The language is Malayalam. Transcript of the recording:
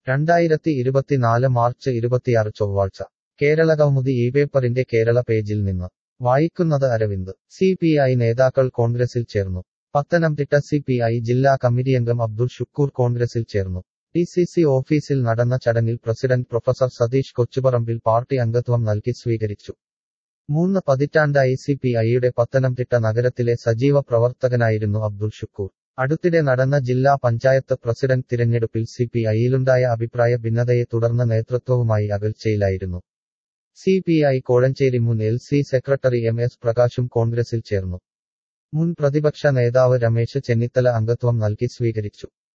രണ്ടായിരത്തി ഇരുപത്തിനാല് മാർച്ച് ഇരുപത്തിയാറ് ചൊവ്വാഴ്ച കേരള കൗമുദി ഈ പേപ്പറിന്റെ കേരള പേജിൽ നിന്ന് വായിക്കുന്നത് അരവിന്ദ് സി പി ഐ നേതാക്കൾ കോൺഗ്രസിൽ ചേർന്നു പത്തനംതിട്ട സി പി ഐ ജില്ലാ കമ്മിറ്റിയംഗം അബ്ദുൾ ഷുക്കൂർ കോൺഗ്രസിൽ ചേർന്നു ഡി സി സി ഓഫീസിൽ നടന്ന ചടങ്ങിൽ president professor Sathish Kochuparambil party അംഗത്വം നൽകി സ്വീകരിച്ചു മൂന്ന് പതിറ്റാണ്ടായി സി പി ഐയുടെ പത്തനംതിട്ട നഗരത്തിലെ സജീവ പ്രവർത്തകനായിരുന്നു അബ്ദുൾ ഷുക്കൂർ അടുത്തിടെ നടന്ന ജില്ലാ പഞ്ചായത്ത് പ്രസിഡന്റ് തിരഞ്ഞെടുപ്പിൽ സി പി ഐയിലുണ്ടായ അഭിപ്രായ ഭിന്നതയെ തുടർന്ന് നേതൃത്വവുമായി അകൽച്ചയിലായിരുന്നു സി പി ഐ കോഴഞ്ചേരി മുൻ L C secretary M S പ്രകാശും കോൺഗ്രസിൽ ചേർന്നു മുൻ പ്രതിപക്ഷ നേതാവ് രമേശ് ചെന്നിത്തല അംഗത്വം നൽകി സ്വീകരിച്ചു